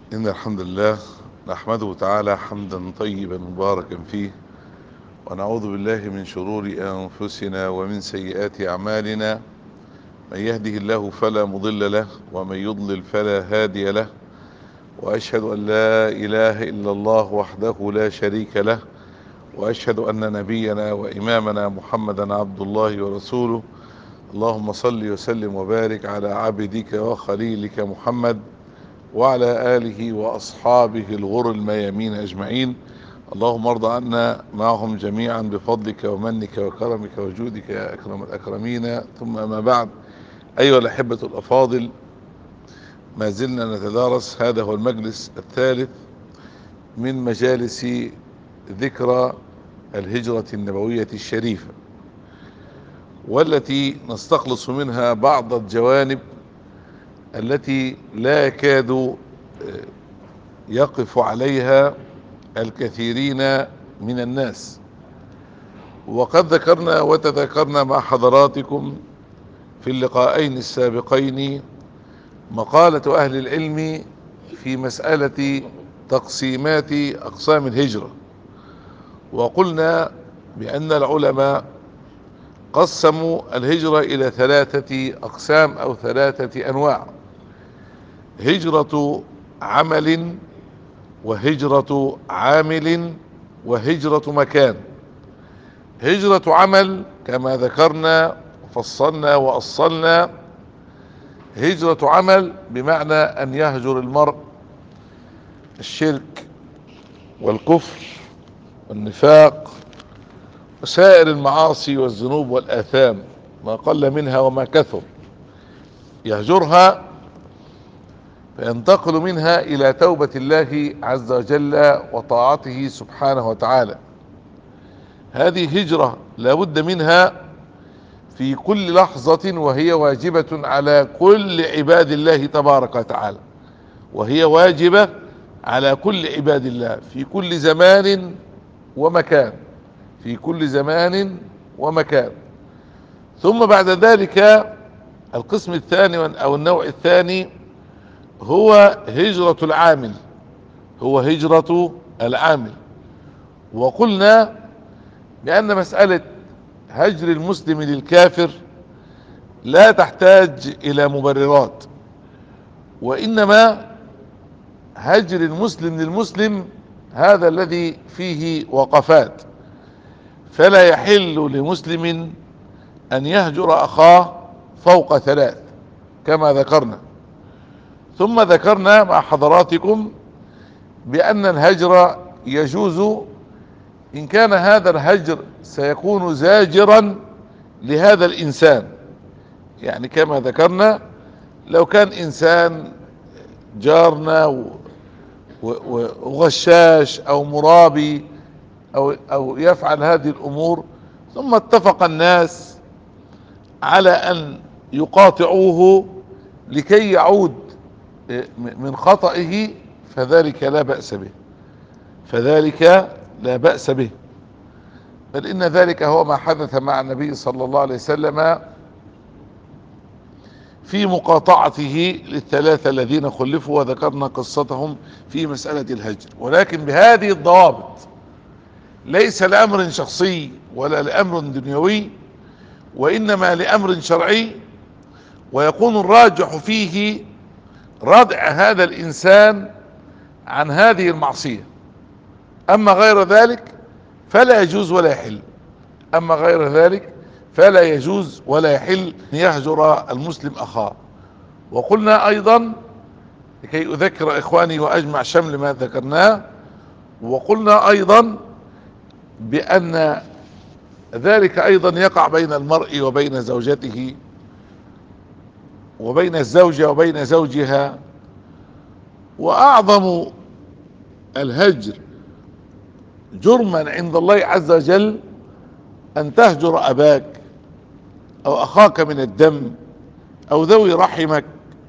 إن الحمد لله نحمده تعالى حمدا طيبا مباركا فيه ونعوذ بالله من شرور أنفسنا ومن سيئات أعمالنا من يهده الله فلا مضل له ومن يضلل فلا هادي له وأشهد أن لا إله إلا الله وحده لا شريك له وأشهد أن نبينا وإمامنا محمدا عبد الله ورسوله اللهم صل وسلم وبارك على عبدك وخليلك محمد وعلى آله وأصحابه الغر الميامين أجمعين اللهم ارض عنا معهم جميعا بفضلك ومنك وكرمك وجودك يا أكرم الأكرمين ثم ما بعد أيها الأحبة الأفاضل ما زلنا نتدارس هذا هو المجلس الثالث من مجالس ذكرى الهجرة النبوية الشريفة والتي نستخلص منها بعض الجوانب التي لا يكاد يقف عليها الكثيرين من الناس وقد ذكرنا وتذكرنا مع حضراتكم في اللقاءين السابقين مقالة أهل العلم في مسألة تقسيمات أقسام الهجرة وقلنا بأن العلماء قسموا الهجرة إلى ثلاثة أقسام أو ثلاثة أنواع هجرة عمل وهجرة عامل وهجرة مكان هجرة عمل كما ذكرنا وفصلنا وأصلنا هجرة عمل بمعنى أن يهجر المرء الشرك والكفر والنفاق وسائر المعاصي والذنوب والآثام ما قل منها وما كثر يهجرها فينتقل منها إلى توبة الله عز وجل وطاعته سبحانه وتعالى هذه هجرة لابد منها في كل لحظة وهي واجبة على كل عباد الله تبارك وتعالى وهي واجبة على كل عباد الله في كل زمان ومكان في كل زمان ومكان ثم بعد ذلك القسم الثاني او النوع الثاني هو هجرة العامل هو هجرة العامل وقلنا بأن مسألة هجر المسلم للكافر لا تحتاج إلى مبررات وإنما هجر المسلم للمسلم هذا الذي فيه وقفات فلا يحل لمسلم أن يهجر أخاه فوق ثلاث كما ذكرنا ثم ذكرنا مع حضراتكم بأن الهجر يجوز إن كان هذا الهجر سيكون زاجرا لهذا الإنسان يعني كما ذكرنا لو كان إنسان جارنا وغشاش أو مرابي أو, أو يفعل هذه الأمور ثم اتفق الناس على أن يقاطعوه لكي يعود من خطئه فذلك لا بأس به فذلك لا بأس به بل إن ذلك هو ما حدث مع النبي صلى الله عليه وسلم في مقاطعته للثلاثة الذين خلفوا وذكرنا قصتهم في مسألة الهجر ولكن بهذه الضوابط ليس لأمر شخصي ولا لأمر دنيوي وإنما لأمر شرعي ويكون الراجح فيه ردع هذا الإنسان عن هذه المعصية أما غير ذلك فلا يجوز ولا يحل أما غير ذلك فلا يجوز ولا يحل أن يهجر المسلم أخاه وقلنا أيضا لكي أذكر إخواني وأجمع شمل ما ذكرناه وقلنا أيضا بأن ذلك أيضا يقع بين المرء وبين زوجته وبين الزوجة وبين زوجها وأعظم الهجر جرما عند الله عز وجل أن تهجر أباك أو أخاك من الدم أو ذوي رحمك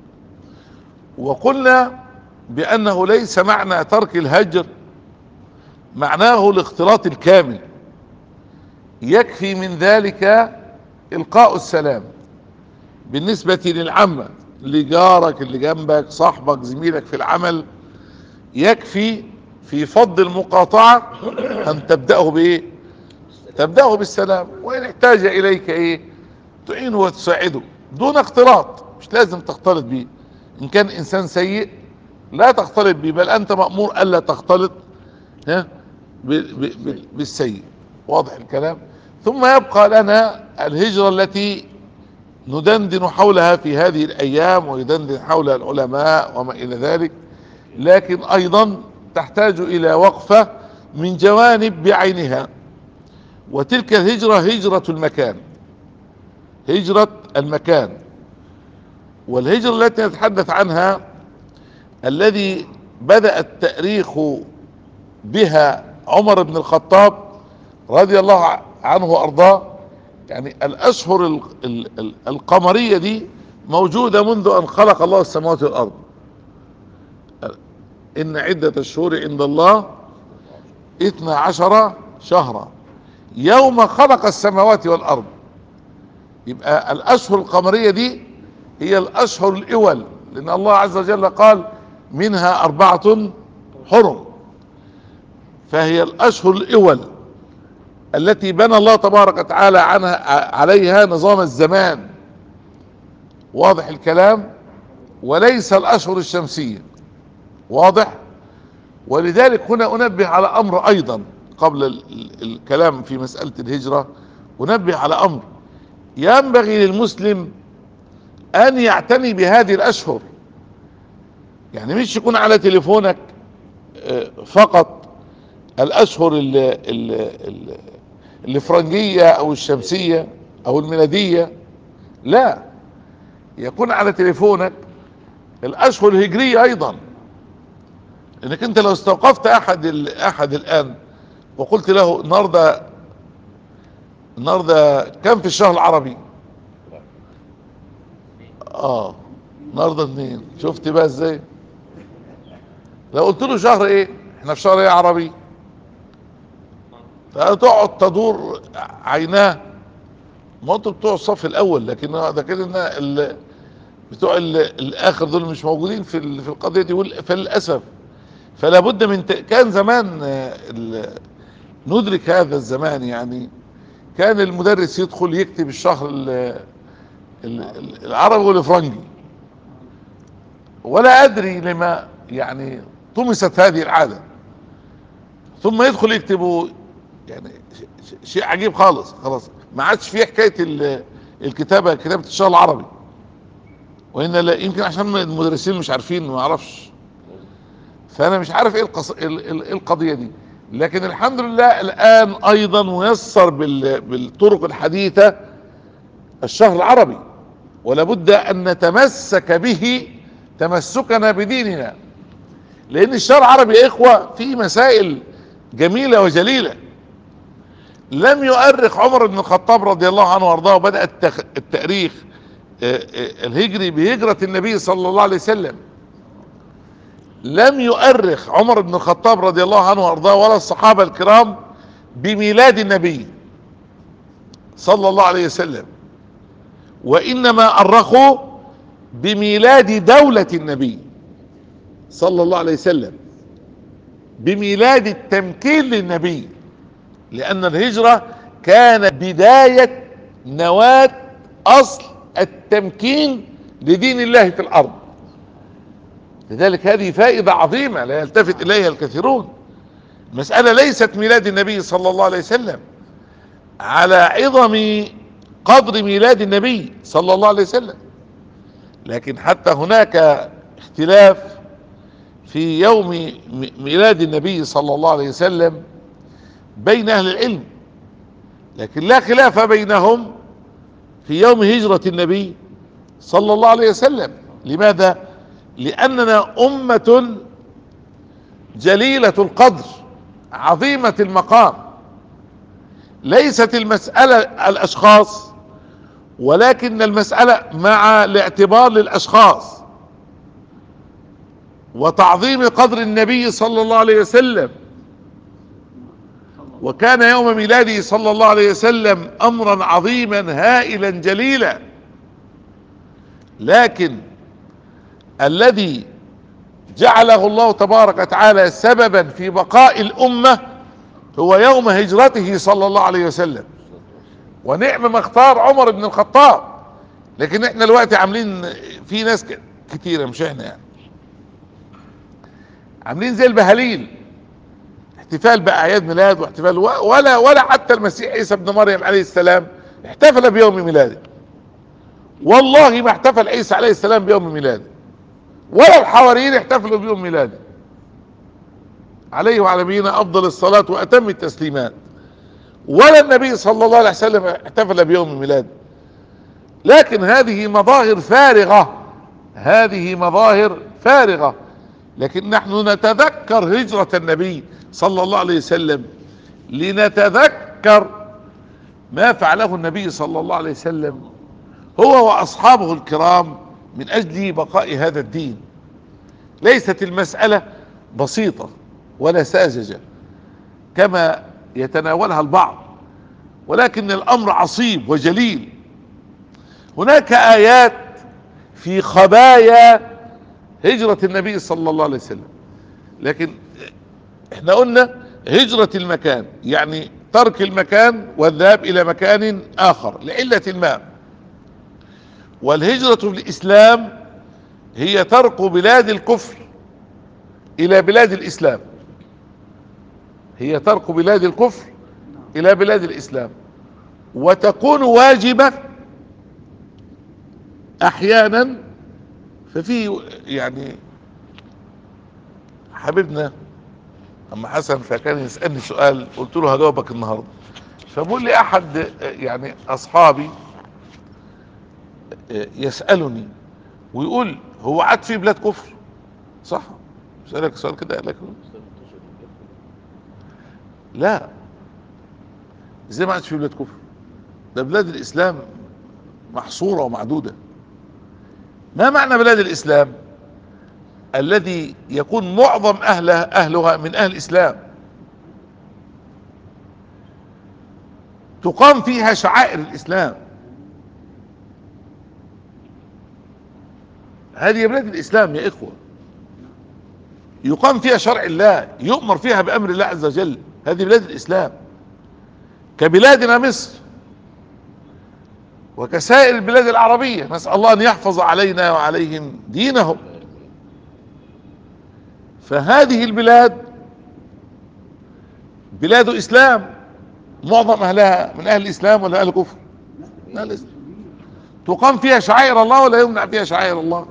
وقلنا بأنه ليس معنى ترك الهجر معناه الاختلاط الكامل يكفي من ذلك إلقاء السلام بالنسبة للعامة لجارك اللي جنبك صاحبك زميلك في العمل يكفي في فض المقاطعة ان تبدأه بايه تبدأه بالسلام وان احتاج اليك ايه تعينه وتساعده دون اختلاط مش لازم تختلط بيه ان كان انسان سيء لا تختلط به بل انت مأمور الا تختلط ها ب- ب- ب- بالسيء واضح الكلام ثم يبقى لنا الهجرة التي ندندن حولها في هذه الايام ويدندن حولها العلماء وما الى ذلك لكن ايضا تحتاج الى وقفة من جوانب بعينها وتلك الهجرة هجرة المكان هجرة المكان والهجرة التي نتحدث عنها الذي بدأ التاريخ بها عمر بن الخطاب رضي الله عنه وارضاه يعني الاشهر ال- ال- ال- القمرية دي موجودة منذ ان خلق الله السماوات والارض ان عدة الشهور عند الله اثنا عشر شهرا يوم خلق السماوات والارض يبقى الاشهر القمرية دي هي الاشهر الاول لان الله عز وجل قال منها اربعة حرم فهي الاشهر الاول التي بنى الله تبارك وتعالى عنها عليها نظام الزمان واضح الكلام وليس الاشهر الشمسية واضح ولذلك هنا انبه على امر ايضا قبل ال- ال- الكلام في مسألة الهجرة انبه على امر ينبغي للمسلم ان يعتني بهذه الاشهر يعني مش يكون على تليفونك آه، فقط الاشهر ال- ال- ال- الفرنجية او الشمسية او الميلادية لا يكون على تليفونك الاشهر الهجرية ايضا انك انت لو استوقفت احد ال- احد الان وقلت له النهارده النهارده كم في الشهر العربي اه النهارده اثنين شفت بقى ازاي لو قلت له شهر ايه احنا في شهر ايه عربي تقعد تدور عيناه ما انتوا بتوع الصف الاول لكن ده كده إن ال- بتوع ال- الاخر دول مش موجودين في ال- في القضيه دي وال- فللاسف فلا بد من ت... كان زمان آه، ال... ندرك هذا الزمان يعني كان المدرس يدخل يكتب الشهر ال... ال... ال- العربي والفرنجي ولا ادري لما يعني طمست هذه العاده ثم يدخل يكتبوا يعني ش- ش- شيء عجيب خالص خلاص ما عادش في حكايه ال- الكتابه كتابه الشهر العربي وان لا يمكن عشان المدرسين مش عارفين ما اعرفش فانا مش عارف ايه القص... ال- ال- إيه القضيه دي لكن الحمد لله الان ايضا ميسر بال... بالطرق الحديثه الشهر العربي ولا بد ان نتمسك به تمسكنا بديننا لان الشهر العربي يا اخوه فيه مسائل جميله وجليله لم يؤرخ عمر بن الخطاب رضي الله عنه وارضاه وبدا التخ... التاريخ آه، آه، الهجري بهجره النبي صلى الله عليه وسلم لم يؤرخ عمر بن الخطاب رضي الله عنه وارضاه ولا الصحابه الكرام بميلاد النبي صلى الله عليه وسلم وانما ارخوا بميلاد دولة النبي صلى الله عليه وسلم بميلاد التمكين للنبي لان الهجرة كانت بداية نواة اصل التمكين لدين الله في الارض لذلك هذه فائدة عظيمة لا يلتفت اليها الكثيرون المسألة ليست ميلاد النبي صلى الله عليه وسلم على عظم قدر ميلاد النبي صلى الله عليه وسلم لكن حتى هناك اختلاف في يوم م- ميلاد النبي صلى الله عليه وسلم بين اهل العلم لكن لا خلاف بينهم في يوم هجرة النبي صلى الله عليه وسلم لماذا لاننا امة جليلة القدر عظيمة المقام ليست المسألة الاشخاص ولكن المسألة مع الاعتبار للاشخاص وتعظيم قدر النبي صلى الله عليه وسلم وكان يوم ميلاده صلى الله عليه وسلم امرا عظيما هائلا جليلا لكن الذي جعله الله تبارك وتعالى سببا في بقاء الامة هو يوم هجرته صلى الله عليه وسلم ونعم ما اختار عمر بن الخطاب لكن احنا دلوقتي عاملين في ناس ك- كتيرة مش احنا يعني عاملين زي البهاليل احتفال باعياد ميلاد واحتفال و- ولا ولا حتى المسيح عيسى ابن مريم عليه السلام احتفل بيوم ميلاده والله ما احتفل عيسى عليه السلام بيوم ميلاده ولا الحواريين احتفلوا بيوم ميلاده عليه وعلى نبينا افضل الصلاة واتم التسليمات ولا النبي صلى الله عليه وسلم احتفل بيوم ميلاده لكن هذه مظاهر فارغة هذه مظاهر فارغة لكن نحن نتذكر هجرة النبي صلى الله عليه وسلم لنتذكر ما فعله النبي صلى الله عليه وسلم هو واصحابه الكرام من اجل بقاء هذا الدين ليست المسألة بسيطة ولا ساذجة كما يتناولها البعض ولكن الامر عصيب وجليل هناك ايات في خبايا هجرة النبي صلى الله عليه وسلم لكن احنا قلنا هجرة المكان يعني ترك المكان والذهاب الى مكان اخر لعلة ما والهجرة في الاسلام هي ترك بلاد الكفر الى بلاد الاسلام هي ترك بلاد الكفر الى بلاد الاسلام وتكون واجبة احيانا ففي يعني حبيبنا اما حسن فكان يسألني سؤال قلت له هجاوبك النهاردة فبقول لي احد يعني اصحابي يسألني ويقول هو عاد في بلاد كفر صح سألك سؤال كده قال لك لا ازاي ما عادش في بلاد كفر ده بلاد الاسلام محصورة ومعدودة ما معنى بلاد الاسلام الذي يكون معظم اهلها اهلها من اهل الاسلام تقام فيها شعائر الاسلام هذه بلاد الاسلام يا اخوة يقام فيها شرع الله يؤمر فيها بامر الله عز وجل هذه بلاد الاسلام كبلادنا مصر وكسائر البلاد العربية نسأل الله ان يحفظ علينا وعليهم دينهم فهذه البلاد بلاد اسلام معظم اهلها من اهل الاسلام ولا اهل كفر من اهل الاسلام تقام فيها شعائر الله ولا يمنع فيها شعائر الله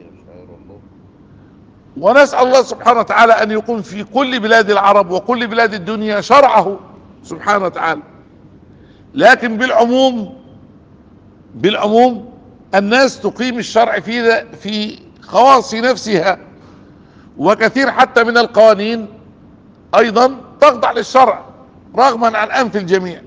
ونسأل الله سبحانه وتعالى ان يقوم في كل بلاد العرب وكل بلاد الدنيا شرعه سبحانه وتعالى لكن بالعموم بالعموم الناس تقيم الشرع في في خواص نفسها وكثير حتى من القوانين ايضا تخضع للشرع رغما عن انف الجميع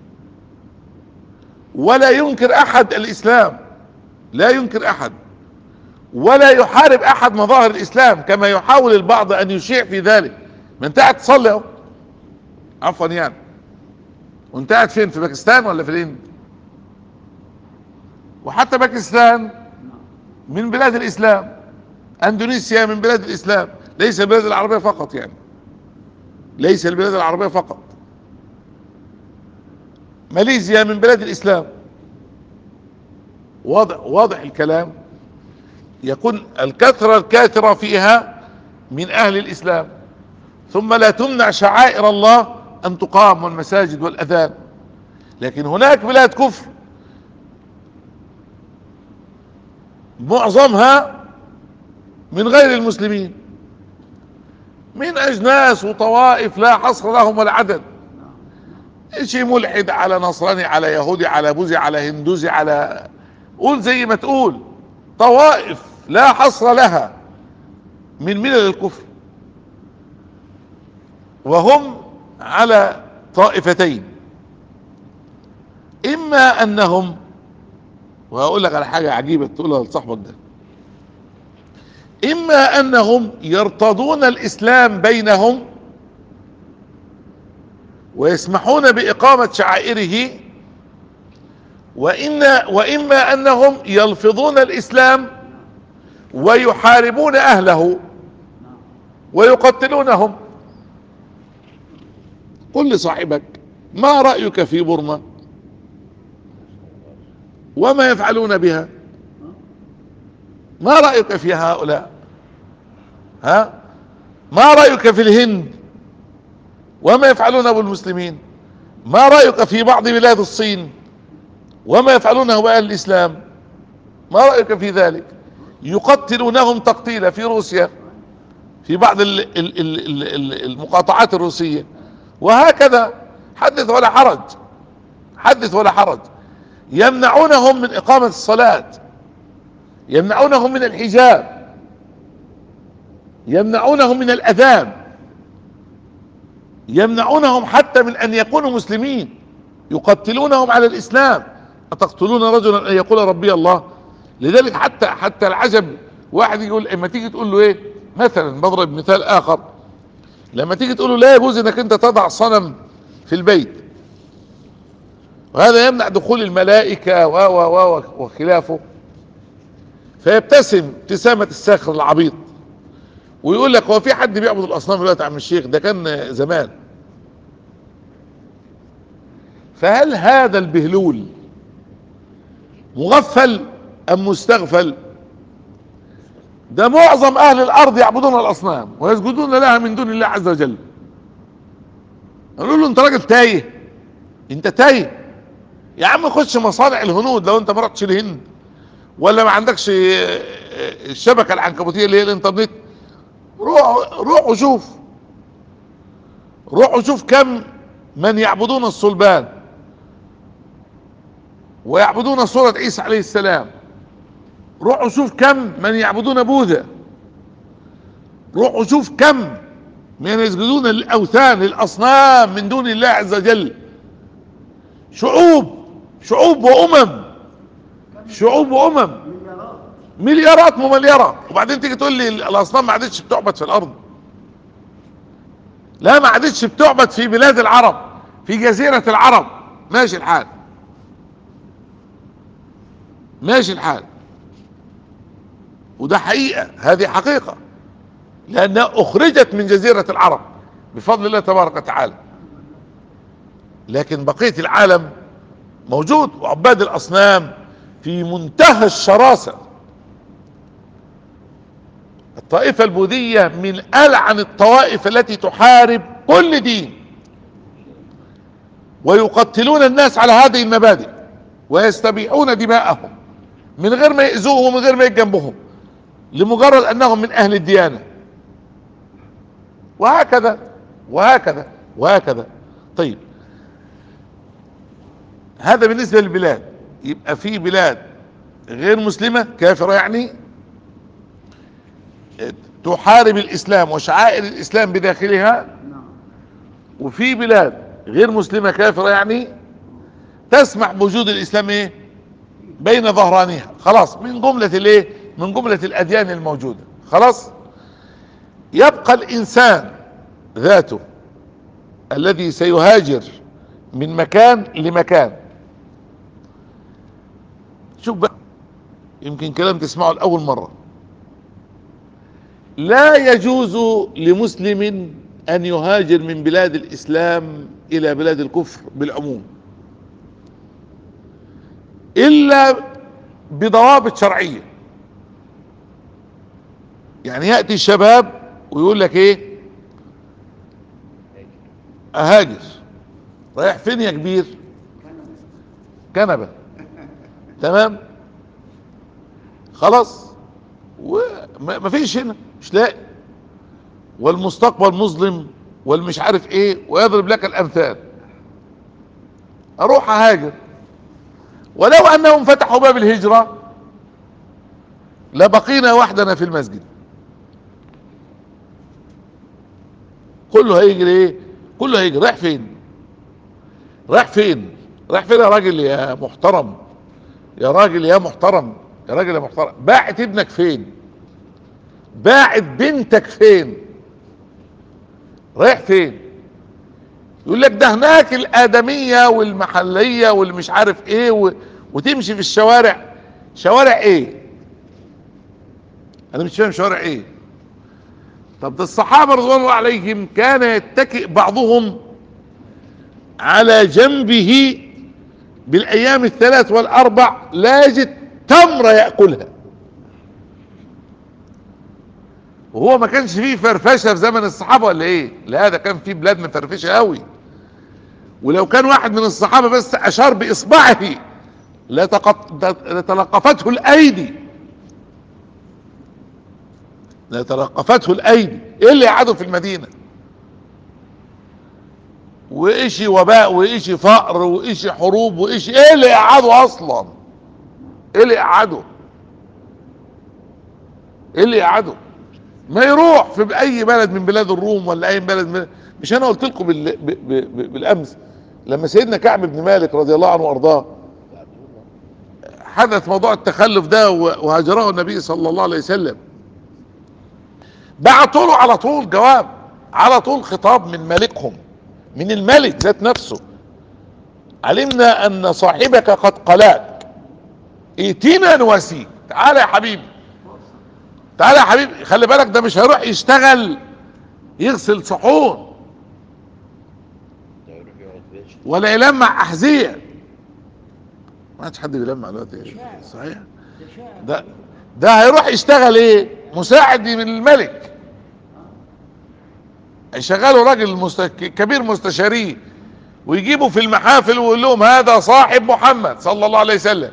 ولا ينكر احد الاسلام لا ينكر احد ولا يحارب احد مظاهر الاسلام كما يحاول البعض ان يشيع في ذلك ما انت قاعد تصلي اهو عفوا يعني وانت قاعد فين في باكستان ولا في الهند وحتى باكستان من بلاد الاسلام اندونيسيا من بلاد الاسلام ليس البلاد العربية فقط يعني ليس البلاد العربية فقط ماليزيا من بلاد الاسلام واضح واضح الكلام يكون الكثرة الكاثرة فيها من اهل الاسلام ثم لا تمنع شعائر الله ان تقام والمساجد والاذان لكن هناك بلاد كفر معظمها من غير المسلمين من اجناس وطوائف لا حصر لهم ولا عدد شيء ملحد على نصراني على يهودي على بوذي على هندوزي على قول زي ما تقول طوائف لا حصر لها من ملل الكفر وهم على طائفتين اما انهم وهقول لك على حاجة عجيبة تقولها لصاحبك ده اما انهم يرتضون الاسلام بينهم ويسمحون باقامة شعائره وإن واما انهم يلفظون الاسلام ويحاربون اهله ويقتلونهم قل لصاحبك ما رأيك في بورما وما يفعلون بها ما رأيك في هؤلاء ها ما رأيك في الهند وما يفعلون بالمسلمين ما رأيك في بعض بلاد الصين وما يفعلونه بأهل الإسلام ما رأيك في ذلك يقتلونهم تقتيلا في روسيا في بعض ال- ال- ال- ال- المقاطعات الروسية وهكذا حدث ولا حرج حدث ولا حرج يمنعونهم من إقامة الصلاة يمنعونهم من الحجاب يمنعونهم من الأذان يمنعونهم حتى من أن يكونوا مسلمين يقتلونهم على الإسلام أتقتلون رجلا أن يقول ربي الله لذلك حتى حتى العجب واحد يقول اما تيجي تقول له ايه مثلا بضرب مثال اخر لما تيجي تقول له لا يجوز انك انت تضع صنم في البيت وهذا يمنع دخول الملائكة و و و وخلافه فيبتسم ابتسامة الساخر العبيط ويقول لك هو في حد بيعبد الاصنام دلوقتي يا عم الشيخ ده كان زمان فهل هذا البهلول مغفل ام مستغفل ده معظم اهل الارض يعبدون الاصنام ويسجدون لها من دون الله عز وجل نقول له انت راجل تايه انت تايه يا عم خش مصانع الهنود لو انت ما رحتش الهند ولا ما عندكش الشبكه العنكبوتيه اللي هي الانترنت روح روح وشوف روح وشوف كم من يعبدون الصلبان ويعبدون صورة عيسى عليه السلام روحوا شوف كم من يعبدون بوذا روحوا شوف كم من يسجدون للأوثان للأصنام من دون الله عز وجل شعوب شعوب وأمم شعوب وأمم مليارات ممليارات وبعدين تيجي تقول لي الأصنام ما عادتش بتعبد في الأرض لا ما عادتش بتعبد في بلاد العرب في جزيرة العرب ماشي الحال ماشي الحال وده حقيقة هذه حقيقة لأنها أخرجت من جزيرة العرب بفضل الله تبارك وتعالى لكن بقية العالم موجود وعباد الأصنام في منتهى الشراسة الطائفة البوذية من ألعن الطوائف التي تحارب كل دين ويقتلون الناس على هذه المبادئ ويستبيحون دماءهم من غير ما يأذوهم ومن غير ما يتجنبهم لمجرد انهم من اهل الديانة وهكذا وهكذا وهكذا طيب هذا بالنسبة للبلاد يبقى في بلاد غير مسلمة كافرة يعني تحارب الاسلام وشعائر الاسلام بداخلها وفي بلاد غير مسلمة كافرة يعني تسمح بوجود الاسلام ايه بين ظهرانها خلاص من جملة الايه من جملة الاديان الموجودة خلاص يبقى الانسان ذاته الذي سيهاجر من مكان لمكان شوف بقى يمكن كلام تسمعه لاول مرة لا يجوز لمسلم ان يهاجر من بلاد الاسلام الى بلاد الكفر بالعموم الا بضوابط شرعية يعني يأتي الشباب ويقول لك ايه اهاجر رايح فين يا كبير كنبة تمام خلاص وما فيش هنا مش لاقي والمستقبل مظلم والمش عارف ايه ويضرب لك الامثال اروح اهاجر ولو انهم فتحوا باب الهجرة لبقينا وحدنا في المسجد كله هيجري ايه كله هيجري رايح فين رايح فين رايح فين يا راجل يا محترم يا راجل يا محترم يا راجل يا محترم باعت ابنك فين باعت بنتك فين رايح فين يقول لك ده هناك الآدمية والمحلية والمش عارف ايه و... وتمشي في الشوارع شوارع ايه انا مش فاهم شوارع ايه طب ده الصحابة رضوان الله عليهم كان يتكئ بعضهم على جنبه بالايام الثلاث والاربع لا يجد تمرة يأكلها وهو ما كانش فيه فرفشه في زمن الصحابه ولا ايه لا ده كان فيه بلاد مفرفشه قوي ولو كان واحد من الصحابه بس اشار باصبعه لتقط- لتلقفته الايدي لتلقفته الايدي ايه اللي قعدوا في المدينه وإشي وباء وإشي فقر وإشي حروب وإشي ايه اللي قعدوا اصلا ايه اللي قعدوا ايه اللي قعدوا ما يروح في اي بلد من بلاد الروم ولا اي بلد من مش انا قلت لكم بال... ب... ب... ب... بالامس لما سيدنا كعب بن مالك رضي الله عنه وارضاه حدث موضوع التخلف ده و- وهاجره النبي صلى الله عليه وسلم بعتوا له على طول جواب على طول خطاب من ملكهم من الملك ذات نفسه علمنا ان صاحبك قد قلاك ائتنا نواسيك تعالى يا حبيبي تعالى يا حبيبي خلي بالك ده مش هيروح يشتغل يغسل صحون ده يروح يقعد بيش ولا يلمع احذيه ما عادش حد بيلمع دلوقتي يا شيخ. صحيح ده ده هيروح يشتغل ايه مساعد من الملك هيشغلوا راجل مست... كبير مستشاريه ويجيبوا في المحافل ويقول لهم هذا صاحب محمد صلى الله عليه وسلم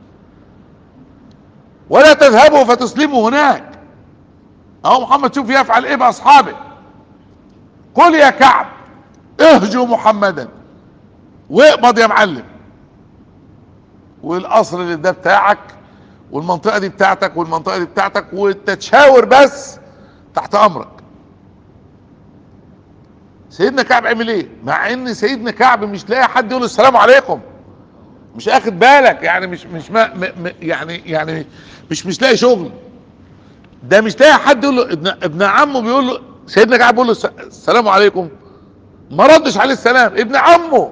ولا تذهبوا فتسلموا هناك اهو محمد شوف يفعل ايه باصحابه قل يا كعب اهجوا محمدا واقبض يا معلم والقصر اللي ده بتاعك والمنطقه دي بتاعتك والمنطقه دي بتاعتك وانت تشاور بس تحت امرك سيدنا كعب عمل ايه مع ان سيدنا كعب مش لاقي حد يقول له السلام عليكم مش اخد بالك يعني مش مش ما م م يعني يعني مش مش لاقي شغل ده مش لاقي حد يقول له ابن, ابن عمه بيقول له سيدنا كعب بيقول له الس- السلام عليكم ما ردش عليه السلام ابن عمه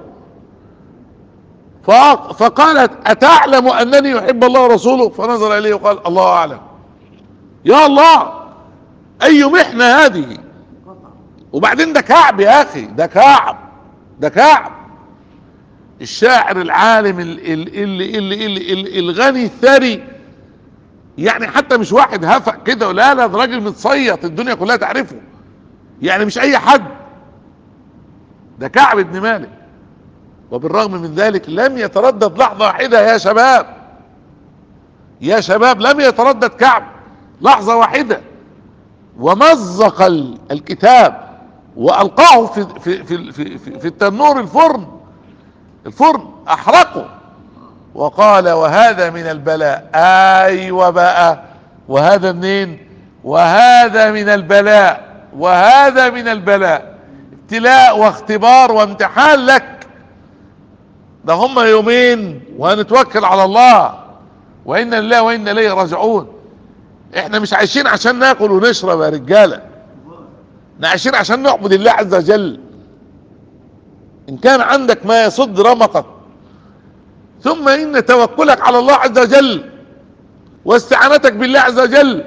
ف- فقالت اتعلم انني يحب الله ورسوله فنظر اليه وقال الله اعلم يا الله اي محنه هذه وبعدين ده كعب يا اخي ده كعب ده كعب الشاعر العالم ال- ال- اللي اللي اللي اللي الغني الثري يعني حتى مش واحد هفق كده ولا لا ده راجل متصيط الدنيا كلها تعرفه يعني مش اي حد ده كعب بن مالك وبالرغم من ذلك لم يتردد لحظة واحدة يا شباب يا شباب لم يتردد كعب لحظة واحدة ومزق ال- الكتاب والقاه في في في في, في, في التنور الفرن الفرن احرقه وقال وهذا من البلاء ايوه بقى وهذا منين وهذا من البلاء وهذا من البلاء ابتلاء واختبار وامتحان لك ده هم يومين وهنتوكل على الله وإنا لله وإنا إليه راجعون احنا مش عايشين عشان ناكل ونشرب يا رجاله احنا عايشين عشان نعبد الله عز وجل ان كان عندك ما يصد رمقك ثم ان توكلك على الله عز وجل واستعانتك بالله عز وجل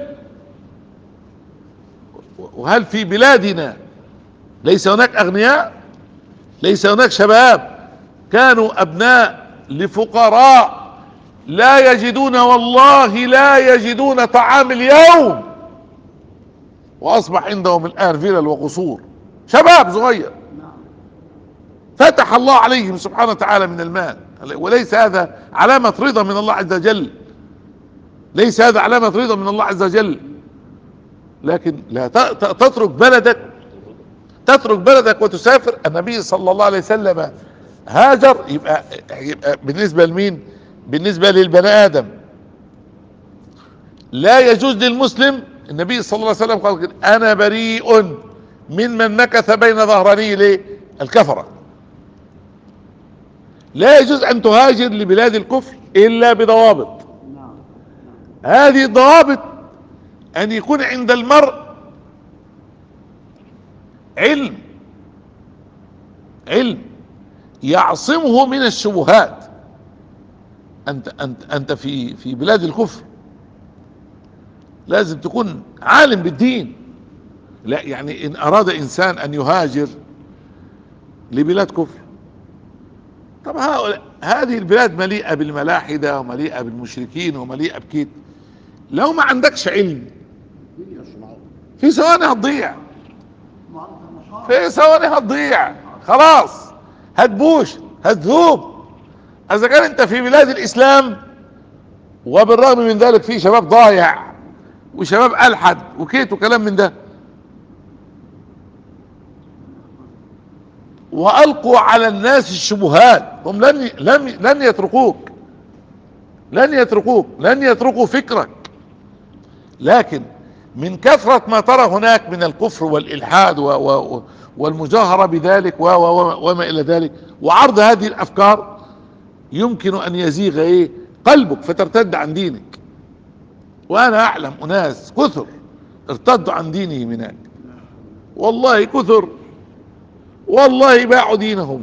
وهل في بلادنا ليس هناك اغنياء ليس هناك شباب كانوا ابناء لفقراء لا يجدون والله لا يجدون طعام اليوم واصبح عندهم الان فلل وقصور شباب صغير فتح الله عليهم سبحانه وتعالى من المال وليس هذا علامة رضا من الله عز وجل ليس هذا علامة رضا من الله عز وجل لكن لا ت- ت- تترك بلدك تترك بلدك وتسافر النبي صلى الله عليه وسلم هاجر يبقى, يبقى بالنسبة لمين بالنسبة للبني آدم لا يجوز للمسلم النبي صلى الله عليه وسلم قال كده، أنا بريء ممن مكث بين ظهراني ليه الكفرة لا يجوز أن تهاجر لبلاد الكفر إلا بضوابط هذه الضوابط أن يكون عند المرء علم علم يعصمه من الشبهات انت انت انت في في بلاد الكفر لازم تكون عالم بالدين لا يعني ان اراد انسان ان يهاجر لبلاد كفر طب هؤلاء هذه البلاد مليئة بالملاحدة ومليئة بالمشركين ومليئة بكيد لو ما عندكش علم في ثواني هتضيع في ثواني هتضيع خلاص هتبوش هتذوب اذا كان انت في بلاد الاسلام وبالرغم من ذلك في شباب ضايع وشباب الحد وكيت وكلام من ده والقوا على الناس الشبهات هم لن لن لن يتركوك لن يتركوك لن يتركوا فكرك لكن من كثرة ما ترى هناك من الكفر والإلحاد و و والمجاهرة بذلك و و وما إلى ذلك وعرض هذه الأفكار يمكن أن يزيغ إيه قلبك فترتد عن دينك وأنا أعلم أناس كثر ارتدوا عن دينهم هناك والله كثر والله باعوا دينهم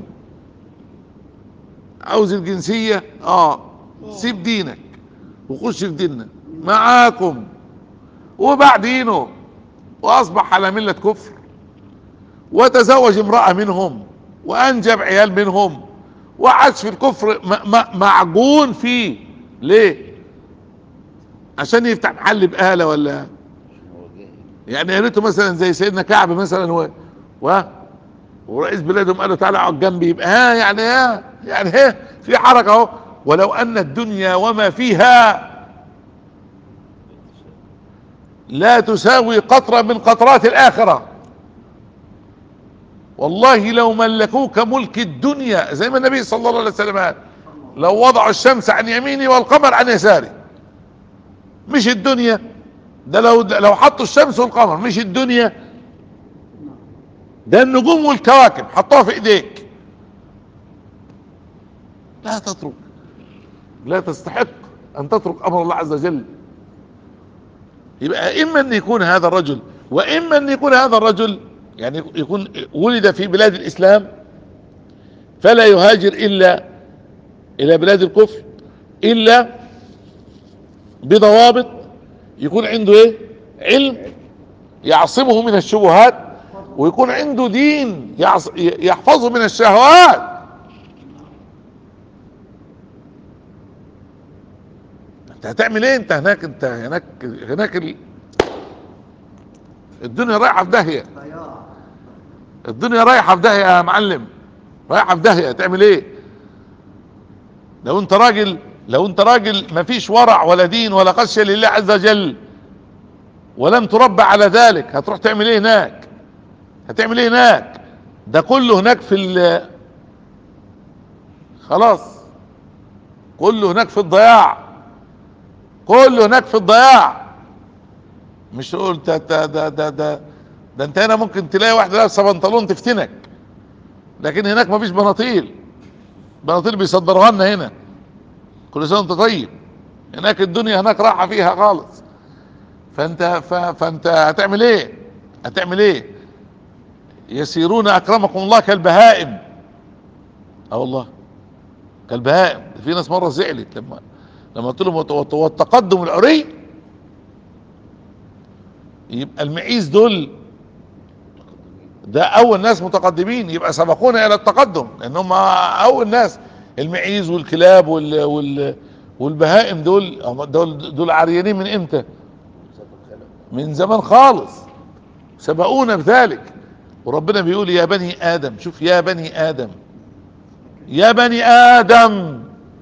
عاوز الجنسية اه سيب دينك وخش في ديننا معاكم وباع دينه واصبح على ملة كفر وتزوج امرأة منهم وانجب عيال منهم وعاش في الكفر معجون فيه ليه عشان يفتح محل بقالة ولا يعني يا ريته مثلا زي سيدنا كعب مثلا و, و ورئيس بلادهم قال له تعالى اقعد جنبي يبقى ها يعني ها يعني ها في حركه اهو ولو ان الدنيا وما فيها لا تساوي قطره من قطرات الاخره والله لو ملكوك ملك الدنيا زي ما النبي صلى الله عليه وسلم قال لو وضعوا الشمس عن يميني والقمر عن يساري مش الدنيا ده لو لو حطوا الشمس والقمر مش الدنيا ده النجوم والكواكب حطوها في ايديك لا تترك لا تستحق ان تترك امر الله عز وجل يبقى اما ان يكون هذا الرجل واما ان يكون هذا الرجل يعني يكون ولد في بلاد الاسلام فلا يهاجر الا الى بلاد الكفر الا بضوابط يكون عنده ايه علم يعصمه من الشبهات ويكون عنده دين يحفظه من الشهوات انت هتعمل ايه انت هناك انت هناك هناك ال... الدنيا رايحه في داهيه الدنيا رايحه في داهيه يا معلم رايحه في داهيه تعمل ايه لو انت راجل لو انت راجل ما فيش ورع ولا دين ولا خشيه لله عز وجل ولم تربى على ذلك هتروح تعمل ايه هناك هتعمل ايه هناك ده كله هناك في ال خلاص كله هناك في الضياع كله هناك في الضياع مش تقول ده ده ده ده ده, ده انت هنا ممكن تلاقي واحده لابسه بنطلون تفتنك لكن هناك مفيش بناطيل بناطيل بيصدروها لنا هنا كل سنه وانت طيب هناك الدنيا هناك راحه فيها خالص فانت فانت هتعمل ايه هتعمل ايه يسيرون اكرمكم الله كالبهائم اه والله كالبهائم في ناس مره زعلت لما لما قلت لهم والتقدم العري يبقى المعيز دول ده اول ناس متقدمين يبقى سبقونا الى التقدم لان هم اول ناس المعيز والكلاب وال وال والبهائم دول دول دول عريانين من امتى من زمان خالص سبقونا بذلك وربنا بيقول يا بني ادم شوف يا بني ادم يا بني ادم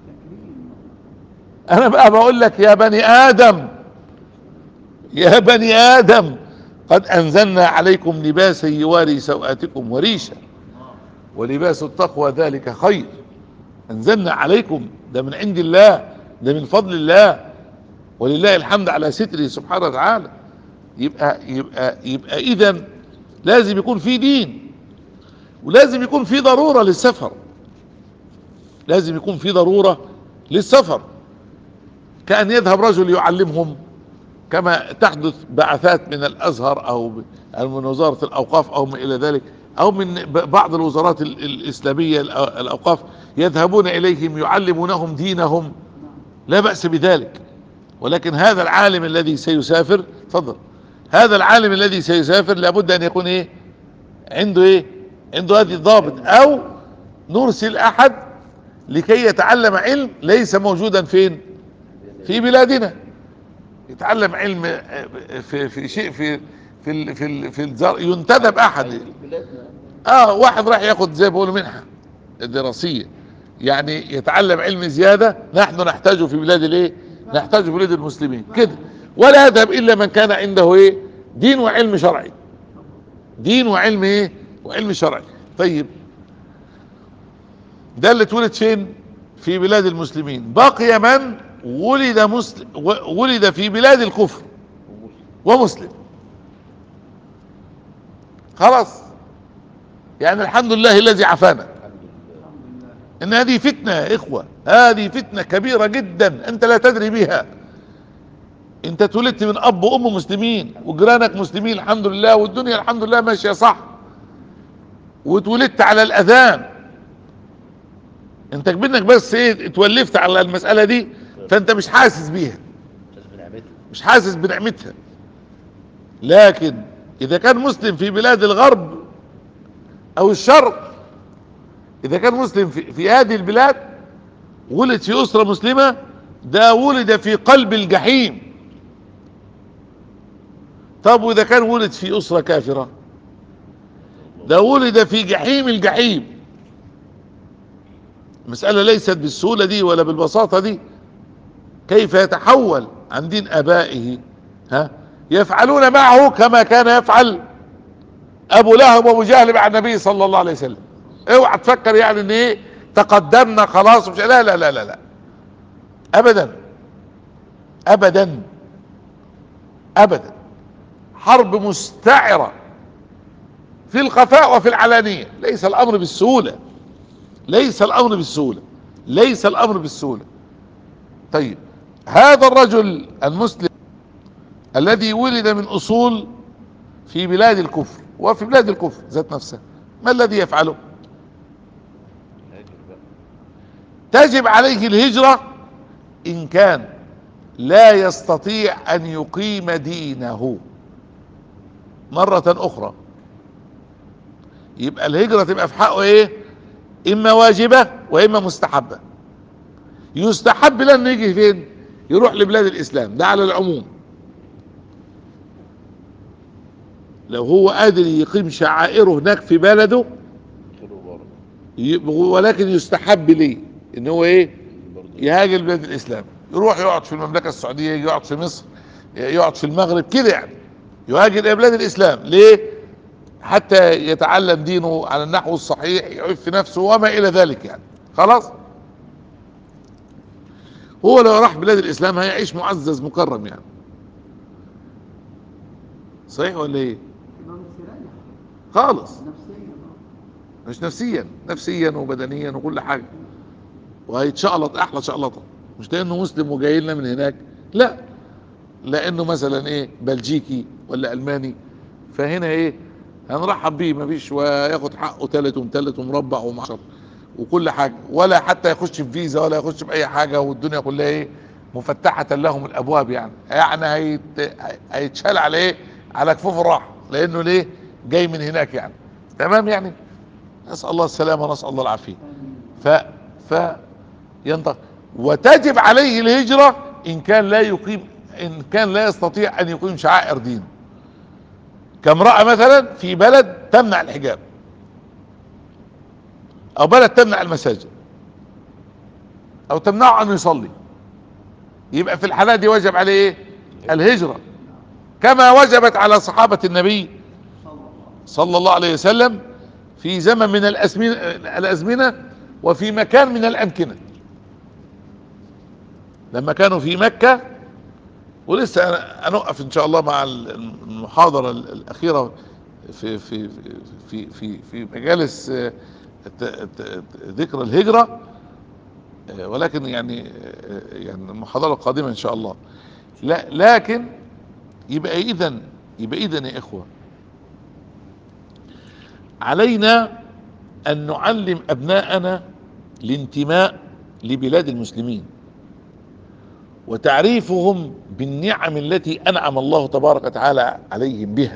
انا بقى بقول لك يا بني ادم يا بني ادم قد انزلنا عليكم لباسا يواري سوآتكم وريشا ولباس التقوى ذلك خير انزلنا عليكم ده من عند الله ده من فضل الله ولله الحمد على ستره سبحانه وتعالى يبقى يبقى يبقى اذا لازم يكون في دين ولازم يكون في ضرورة للسفر لازم يكون في ضرورة للسفر كأن يذهب رجل يعلمهم كما تحدث بعثات من الازهر او من وزارة الاوقاف او ما الى ذلك او من بعض الوزارات الاسلامية الاوقاف يذهبون اليهم يعلمونهم دينهم لا بأس بذلك ولكن هذا العالم الذي سيسافر تفضل هذا العالم الذي سيسافر لابد ان يكون ايه عنده ايه عنده هذه الضابط او نرسل احد لكي يتعلم علم ليس موجودا فين في بلادنا يتعلم علم في في شيء في في ال في ال في الزر ينتدب احد اه واحد راح ياخد زي ما بيقولوا منحه دراسيه يعني يتعلم علم زياده نحن نحتاجه في بلاد الايه نحتاجه في بلاد المسلمين كده ولا يذهب الا من كان عنده ايه دين وعلم شرعي دين وعلم ايه وعلم شرعي طيب ده اللي اتولد فين في بلاد المسلمين بقي من ولد مسلم ولد في بلاد الكفر ومسلم خلاص يعني الحمد لله الذي عافانا ان هذه فتنة يا اخوة هذه فتنة كبيرة جدا انت لا تدري بها انت اتولدت من اب وام مسلمين وجيرانك مسلمين الحمد لله والدنيا الحمد لله ماشية صح واتولدت على الاذان انت كبنك بس ايه اتولفت على المسألة دي فانت مش حاسس بيها مش حاسس بنعمتها لكن اذا كان مسلم في بلاد الغرب او الشرق اذا كان مسلم في, في هذه البلاد ولد في اسرة مسلمة ده ولد في قلب الجحيم طب واذا كان ولد في اسرة كافرة ده ولد في جحيم الجحيم المسألة ليست بالسهولة دي ولا بالبساطة دي كيف يتحول عن دين ابائه ها يفعلون معه كما كان يفعل ابو لهب وابو جهل مع النبي صلى الله عليه وسلم اوعى تفكر يعني ان ايه تقدمنا خلاص مش لا لا لا لا لا ابدا ابدا ابدا حرب مستعرة في الخفاء وفي العلانية ليس الامر بالسهولة ليس الامر بالسهولة ليس الامر بالسهولة طيب هذا الرجل المسلم الذي ولد من اصول في بلاد الكفر وفي بلاد الكفر ذات نفسها ما الذي يفعله تجب عليه الهجرة ان كان لا يستطيع ان يقيم دينه مرة اخرى يبقى الهجرة تبقى في حقه ايه اما واجبة واما مستحبة يستحب لن يجي فين يروح لبلاد الاسلام ده على العموم لو هو قادر يقيم شعائره هناك في بلده ولكن يستحب ليه ان هو ايه يهاجر بلاد الاسلام يروح يقعد في المملكة السعودية يقعد في مصر يقعد في المغرب كده يعني يهاجر الى بلاد الاسلام ليه حتى يتعلم دينه على النحو الصحيح يعف نفسه وما الى ذلك يعني خلاص هو لو راح بلاد الاسلام هيعيش معزز مكرم يعني صحيح ولا ايه خالص مش نفسيا نفسيا وبدنيا وكل حاجة وهيتشقلط احلى شقلطة مش لانه مسلم وجاي لنا من هناك لا لانه مثلا ايه بلجيكي ولا الماني فهنا ايه هنرحب بيه مفيش وياخد حقه تالت ومتلت ومربع ومعشر وكل حاجة ولا حتى يخش في فيزا ولا يخش في اي حاجة والدنيا كلها ايه مفتحة لهم الابواب يعني يعني هيت... هيتشال على ايه على كفوف الراحة لانه ليه جاي من هناك يعني تمام يعني نسأل الله السلامة ونسأل الله العافية ف ف ينطق وتجب عليه الهجرة ان كان لا يقيم ان كان لا يستطيع ان يقيم شعائر دينه كامرأة مثلا في بلد تمنع الحجاب او بلد تمنع المساجد او تمنعه ان يصلي يبقى في الحالات دي وجب عليه ايه الهجرة كما وجبت على صحابة النبي صلى الله عليه وسلم في زمن من الأزمنة, الأزمنة وفي مكان من الأمكنة لما كانوا في مكة ولسه هنقف ان شاء الله مع المحاضرة الأخيرة في في في في في مجالس ذكر الهجرة ولكن يعني يعني المحاضرة القادمة ان شاء الله لا لكن يبقى اذا يبقى اذا يا اخوة علينا ان نعلم ابناءنا الانتماء لبلاد المسلمين وتعريفهم بالنعم التي انعم الله تبارك وتعالى عليهم بها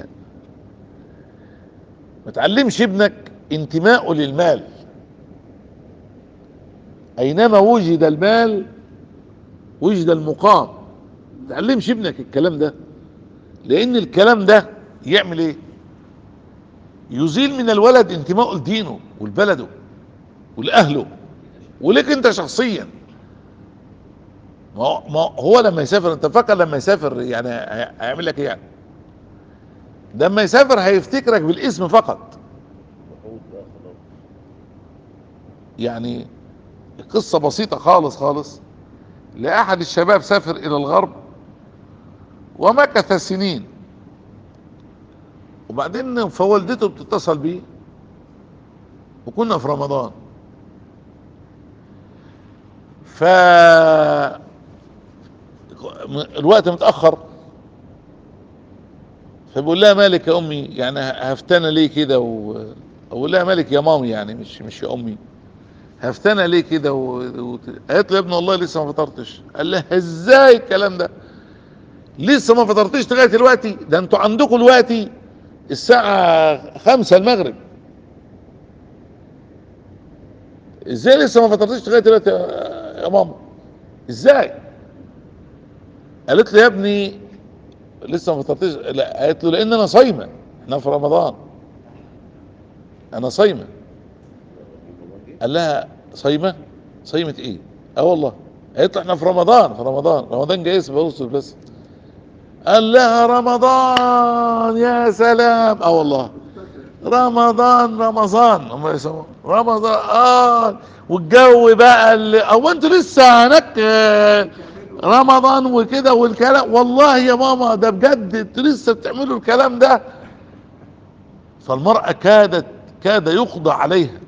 ما تعلمش ابنك انتماءه للمال اينما وجد المال وجد المقام ما تعلمش ابنك الكلام ده لان الكلام ده يعمل ايه يزيل من الولد انتمائه لدينه ولبلده ولاهله ولك انت شخصيا ما هو- ما هو لما يسافر انت فاكر لما يسافر يعني هي- هيعمل لك ايه يعني ده لما يسافر هيفتكرك بالاسم فقط يعني قصة بسيطة خالص خالص لأحد الشباب سافر إلى الغرب ومكث سنين وبعدين فوالدته بتتصل بيه وكنا في رمضان ف الوقت متأخر فبقول لها مالك يا امي يعني هفتنا ليه كده و... اقول لها مالك يا مامي يعني مش مش يا امي هفتنا ليه كده و... و... قالت له يا ابني والله لسه ما فطرتش قال لها ازاي الكلام ده لسه ما فطرتش لغايه دلوقتي ده انتوا عندكم دلوقتي الساعه خمسة المغرب ازاي لسه ما فطرتش لغايه دلوقتي يا- يا ماما ازاي قالت له يا ابني لسه ما فطرتش لا قالت له لان انا صايمه احنا في رمضان انا صايمه قال لها صايمه صايمه ايه اه والله قالت له احنا في رمضان في رمضان رمضان جاي بص بس قال لها رمضان يا سلام اه والله رمضان رمضان هم يسموه رمضان والجو بقى اللي او انتوا لسه هناك آه، رمضان وكده والكلام والله يا ماما ده بجد انتوا لسه بتعملوا الكلام ده فالمرأة كادت كاد يقضى عليها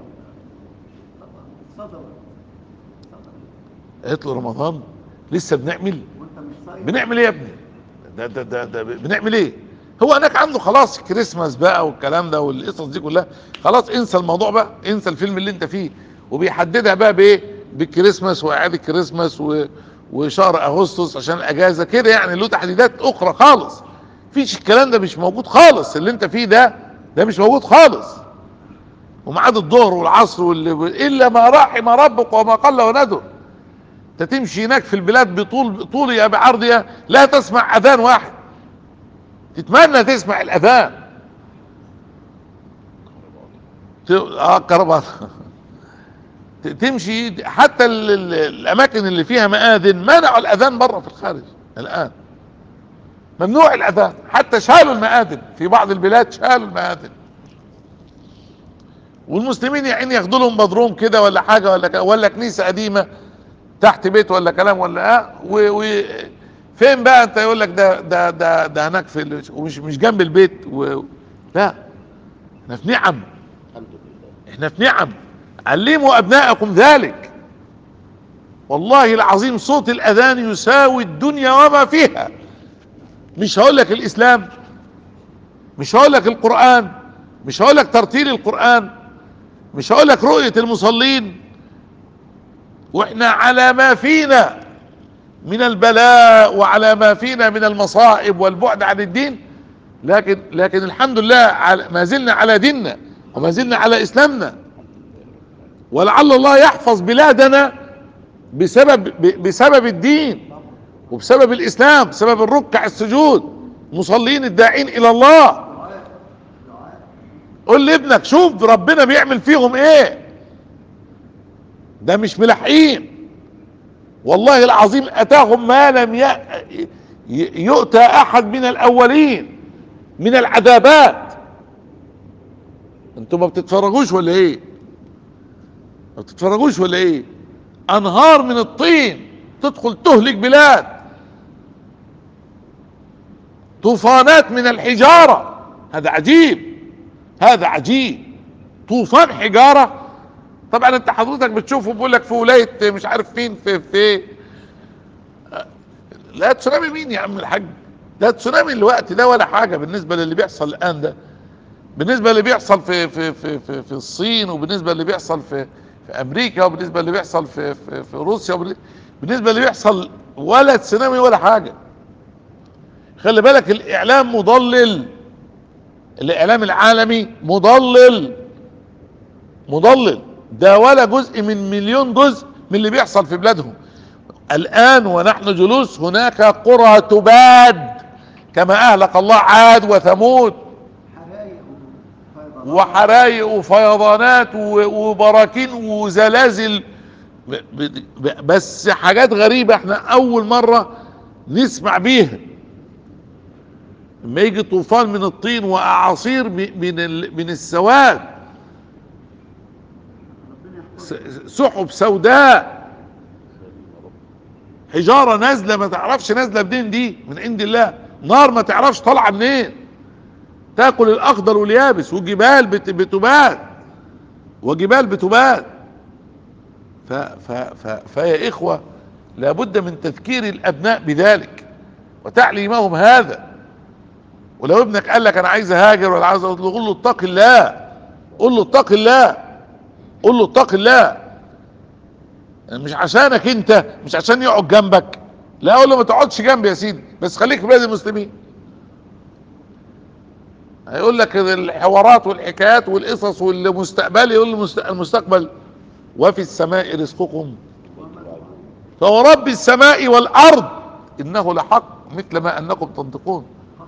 قالت له رمضان لسه بنعمل بنعمل ايه يا ابني ده ده ده, ده بنعمل ايه هو هناك عنده خلاص كريسماس بقى والكلام ده والقصص دي كلها خلاص انسى الموضوع بقى انسى الفيلم اللي انت فيه وبيحددها بقى بايه بالكريسماس واعاده كريسماس و... وشهر اغسطس عشان الاجازه كده يعني له تحديدات اخرى خالص فيش الكلام ده مش موجود خالص اللي انت فيه ده ده مش موجود خالص وميعاد الظهر والعصر واللي الا ما رحم ربك وما قل وندر انت تمشي هناك في البلاد بطول طولها بعرضها لا تسمع اذان واحد تتمنى تسمع الاذان ت- اه كربان ت- تمشي حتى ال- ال- الاماكن اللي فيها مآذن منعوا الاذان بره في الخارج الان ممنوع الاذان حتى شالوا المآذن في بعض البلاد شالوا المآذن والمسلمين يا عيني ياخدوا لهم بدروم كده ولا حاجه ولا ك- ولا كنيسه قديمه تحت بيت ولا كلام ولا اه و, و فين بقى انت يقول لك ده ده ده ده هناك في ال- ومش مش جنب البيت و لا احنا في نعم احنا في نعم علموا ابنائكم ذلك والله العظيم صوت الاذان يساوي الدنيا وما فيها مش هقول لك الاسلام مش هقول لك القران مش هقول لك ترتيل القران مش هقول لك رؤيه المصلين واحنا على ما فينا من البلاء وعلى ما فينا من المصائب والبعد عن الدين لكن لكن الحمد لله على- ما زلنا على ديننا وما زلنا على اسلامنا ولعل الله يحفظ بلادنا بسبب ب- بسبب الدين وبسبب الاسلام بسبب الركع السجود مصلين الداعين الى الله قول لابنك شوف ربنا بيعمل فيهم ايه ده مش ملاحقين والله العظيم اتاهم ما لم ي- ي- يؤتى احد من الاولين من العذابات انتوا ما بتتفرجوش ولا ايه ما بتتفرجوش ولا ايه انهار من الطين تدخل تهلك بلاد طوفانات من الحجارة هذا عجيب هذا عجيب طوفان حجارة طبعا انت حضرتك بتشوفه بيقول لك في ولاية مش عارف فين في في لا تسونامي مين يا عم الحاج ده تسونامي الوقت ده ولا حاجة بالنسبة للي بيحصل الآن ده بالنسبة اللي بيحصل في في في في, في الصين وبالنسبة اللي بيحصل في في أمريكا وبالنسبة اللي بيحصل في في, في روسيا وبالنسبة اللي بيحصل ولا تسونامي ولا حاجة خلي بالك الاعلام مضلل الاعلام العالمي مضلل مضلل ده ولا جزء من مليون جزء من اللي بيحصل في بلادهم الان ونحن جلوس هناك قرى تباد كما اهلك الله عاد وثمود وحرايق وفيضانات و- وبراكين وزلازل ب- ب- ب- بس حاجات غريبة احنا اول مرة نسمع بيها لما يجي طوفان من الطين واعاصير م- من ال- من السواد س- سحب سوداء حجارة نازلة ما تعرفش نازلة منين دي من عند الله نار ما تعرفش طالعة منين تاكل الاخضر واليابس وجبال بت- بتبات وجبال بتبات ف ف ف فيا اخوة لابد من تذكير الابناء بذلك وتعليمهم هذا ولو ابنك قال لك انا عايز اهاجر ولا عايز أقول له قول له اتق الله قول له اتق الله قول له اتق الله مش عشانك انت مش عشان يقعد جنبك لا اقول له ما تقعدش جنبي يا سيدي بس خليك في بلاد المسلمين هيقول لك الحوارات والحكايات والقصص والمستقبل يقول المست- المستقبل وفي السماء رزقكم فهو رب السماء والارض انه لحق مثل ما انكم تنطقون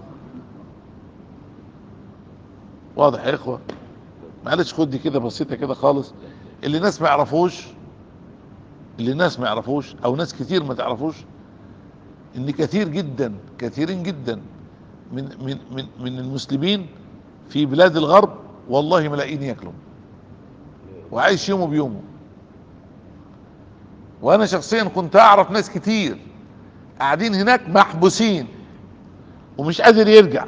واضح يا اخوه معلش خد دي كده بسيطه كده خالص اللي الناس ما يعرفوش اللي الناس ما يعرفوش او ناس كتير ما تعرفوش ان كثير جدا كثيرين جدا من من من من المسلمين في بلاد الغرب والله ملاقين ياكلوا وعايش يومه بيومه وانا شخصيا كنت اعرف ناس كتير قاعدين هناك محبوسين ومش قادر يرجع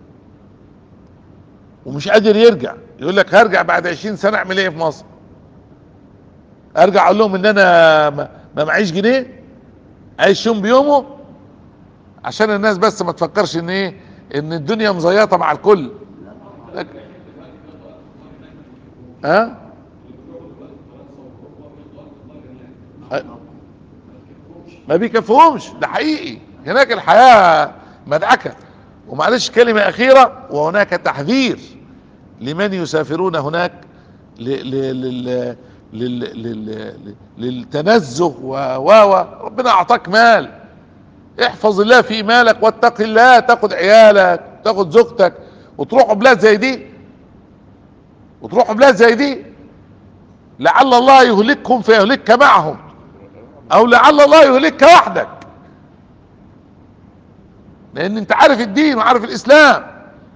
ومش قادر يرجع يقول لك هرجع بعد 20 سنه اعمل ايه في مصر ارجع اقول لهم ان انا ما ما معيش جنيه عايش يوم بيومه عشان الناس بس ما تفكرش ان ايه ان الدنيا مزيطه مع الكل لك- ها أ- ما بيكفهمش ده حقيقي هناك الحياه مدعكه ومعلش كلمه اخيره وهناك تحذير لمن يسافرون هناك ل ل لل لل لل للتنزه و و و. ربنا اعطاك مال احفظ الله في مالك واتق الله تاخد عيالك تاخد زوجتك وتروحوا بلاد زي دي وتروحوا بلاد زي دي لعل الله يهلكهم فيهلكك معهم او لعل الله يهلكك وحدك لان انت عارف الدين وعارف الاسلام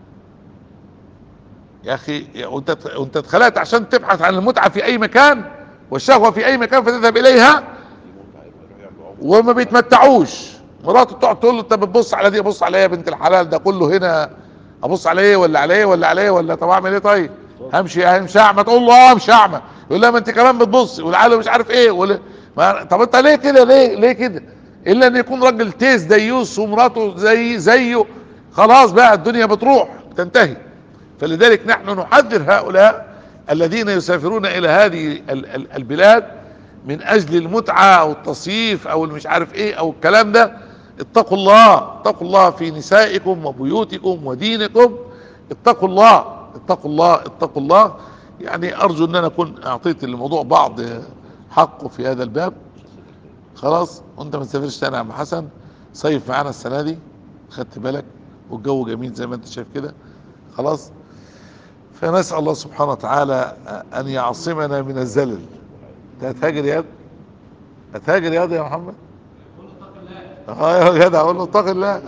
يا اخي يا- وانت وانت اتخلقت عشان تبحث عن المتعه في اي مكان والشهوه في اي مكان فتذهب اليها وما بيتمتعوش مراته تقعد تقول له انت بتبص على دي بص على ايه يا بنت الحلال ده كله هنا ابص على ايه ولا على ايه ولا على ايه ولا طب اعمل ايه طيب همشي همشي اعمى تقول له اه امشي اعمى يقول لها ما انت كمان بتبص والعيال مش عارف ايه ولا ما طب انت ليه كده ليه ليه كده الا ان يكون راجل تيس ديوس ومراته زي زيه خلاص بقى الدنيا بتروح تنتهي فلذلك نحن نحذر هؤلاء الذين يسافرون الى هذه ال- ال- البلاد من اجل المتعة او التصيف او المش عارف ايه او الكلام ده اتقوا الله اتقوا الله في نسائكم وبيوتكم ودينكم اتقوا الله اتقوا الله اتقوا الله يعني ارجو ان انا اكون اعطيت الموضوع بعض حقه في هذا الباب خلاص وانت ما تسافرش تاني يا عم حسن صيف معانا السنه دي خدت بالك والجو جميل زي ما انت شايف كده خلاص فنسال الله سبحانه وتعالى ان يعصمنا من الزلل انت هتهاجر يا ابني هتهاجر يا يا محمد اه يا جدع اقول له اتق الله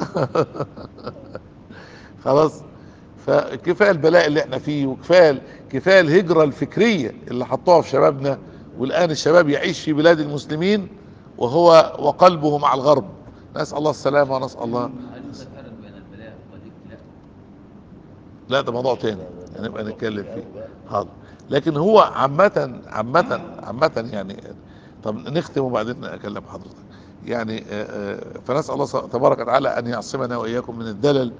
خلاص فكفايه البلاء اللي احنا فيه وكفايه كفايه الهجره الفكريه اللي حطوها في شبابنا والان الشباب يعيش في بلاد المسلمين وهو وقلبه مع الغرب نسال الله السلامه ونسال الله هل يوجد فرق بين البلاء والابتلاء؟ لا ده موضوع تاني هنبقى نتكلم فيه حاضر لكن هو عامة عامة عامة يعني طب نختم وبعدين اكلم حضرتك يعني آه، آه، فنسأل الله تبارك وتعالى ان يعصمنا واياكم من الدلل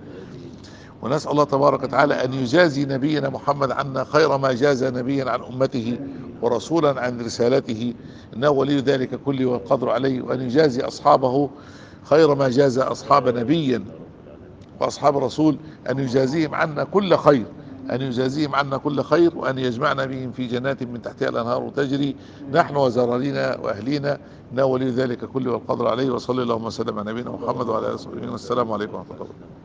ونسأل الله تبارك وتعالى ان يجازي نبينا محمد عنا خير ما جاز نبيا عن امته ورسولا عن رسالته انه ولي ذلك كله والقدر عليه وان يجازي اصحابه خير ما جازى اصحاب نبيا واصحاب رسول ان يجازيهم عنا كل خير ان يجازيهم عنا كل خير وان يجمعنا بهم في جنات من تحتها الانهار تجري نحن وزرارينا واهلينا انه ولي ذلك كله والقدر عليه وصلى اللهم وسلم على نبينا محمد وعلى اله وصحبه وسلم والسلام عليكم ورحمه الله